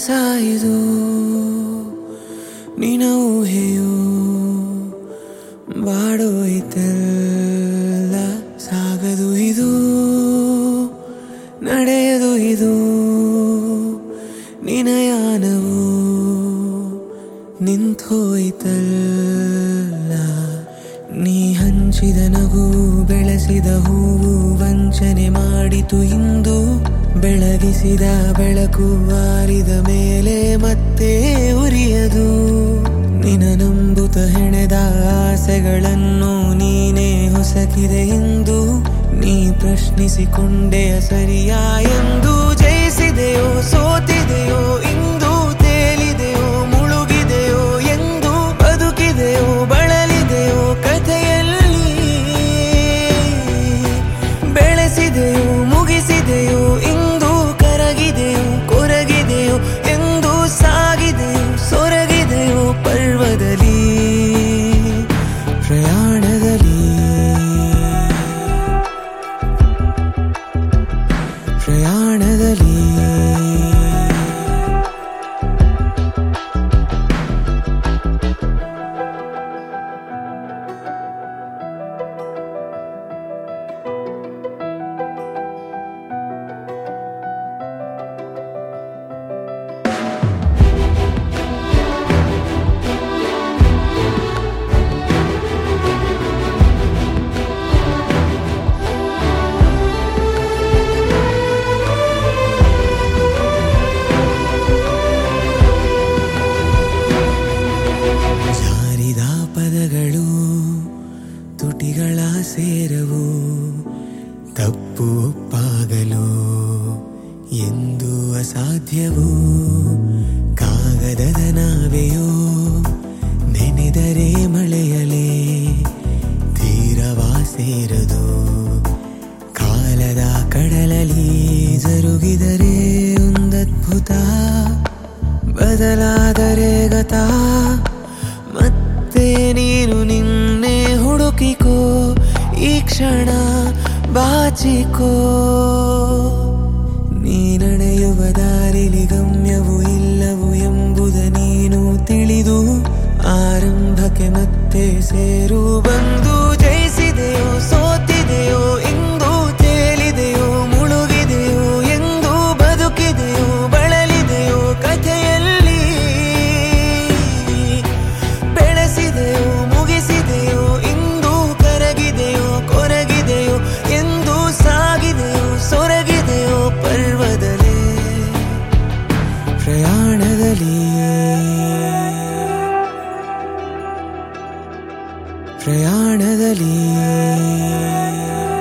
ಸಾಯಿದು ನಿನ ಊಹೆಯು ಬಾಡೋಯ್ತಲ್ಲ ಸಾಗದು ಇದು ನಡೆಯದು ಇದು ನಿನಯಾನವು ನಿಂತೋಯ್ತಲ್ಲ ನೀ ಹಂಚಿದ ನಗು ಬೆಳೆಸಿದ ಹೂವು ವಂಚನೆ ಮಾಡಿತು ಇಂದು ಬೆಳಗಿಸಿದ ಬೆಳಕು ಆರಿದ ಮೇಲೆ ಮತ್ತೆ ಉರಿಯದು ನಿನ ನಂಬುತ ಹೆಣೆದ ಆಸೆಗಳನ್ನು ನೀನೇ ಹೊಸಕಿದೆ ಎಂದು ನೀ ಪ್ರಶ್ನಿಸಿಕೊಂಡೆಯ ಸರಿಯಾ ಎಂದು ಜಯಿಸಿದೆಯೋ ಸೋತಿದೆಯೋ ಇಂದು ತೇಲಿದೆಯೋ ಮುಳುಗಿದೆಯೋ ಎಂದು ಬದುಕಿದೆಯೋ ಬಳಲಿದೆಯೋ ಕಥೆಯಲ್ಲಿ ಬೆಳೆಸಿದೆಯೋ ಮುಗಿಸಿದೆಯೋ ಇಂದು ಕರಗಿದೆಯೋ ಕೊರಗಿದೆಯೋ ಎಂದು ಸಾಗಿದೆಯೋ ಸೊರಗಿದೆಯೋ ಪರ್ವದಲ್ಲಿ ಪ್ರಯಾಣದಲ್ಲಿ ಪ್ರಯಾಣದಲ್ಲಿ ಜಾರಿದ ಪದಗಳು ತುಟಿಗಳ ಸೇರವು ತಪ್ಪು ಒಪ್ಪಾಗಲು ಎಂದು ಅಸಾಧ್ಯವು ಕಾಗದದ ನಾವೆಯೋ ನೆನೆದರೆ ಮಳೆಯಲೇ ತೀರವಾ ಸೇರದು ಕಾಲದ ಕಡಲಲ್ಲಿ ಜರುಗಿದರೆ ಒಂದದ್ಭುತ ಬದಲಾದರೆ ಗತ ಮತ್ತೆ ನೀನು ನಿನ್ನೆ ಹುಡುಕಿಕೋ ಈ ಕ್ಷಣ ಬಾಚಿಕೋ ನೀ ನಡೆಯುವ ದಾರಿಲಿ ಗಮ್ಯವು ಇಲ್ಲವು ಎಂಬುದ ನೀನು ತಿಳಿದು ಆರಂಭಕ್ಕೆ ಮತ್ತೆ ಸೇರು ಬಂದು ಜಯಿಸಿದೆಯೋ ಸೋತಿದೆಯೋ ಇಂದು ತೇಲಿದೆಯೋ ಮುಳುಗಿದೆಯೋ ಎಂದು ಬದುಕಿದೆಯೋ ಬಳಲಿದೆಯೋ ಕಥೆಯಲ್ಲಿ ಬೆಳೆಸಿದೆಯೋ ಮುಗಿಸಿದೆಯೋ ಇಂದು ಕರಗಿದೆಯೋ ಕೊರಗಿದೆಯೋ ಎಂದು ಸಾಗಿದೆಯೋ ಸೊರಗಿದೆಯೋ ಪರ್ವದಲೇ ಪ್ರಯಾಣದಲ್ಲಿ ಪ್ರಯಾಣದಲ್ಲಿ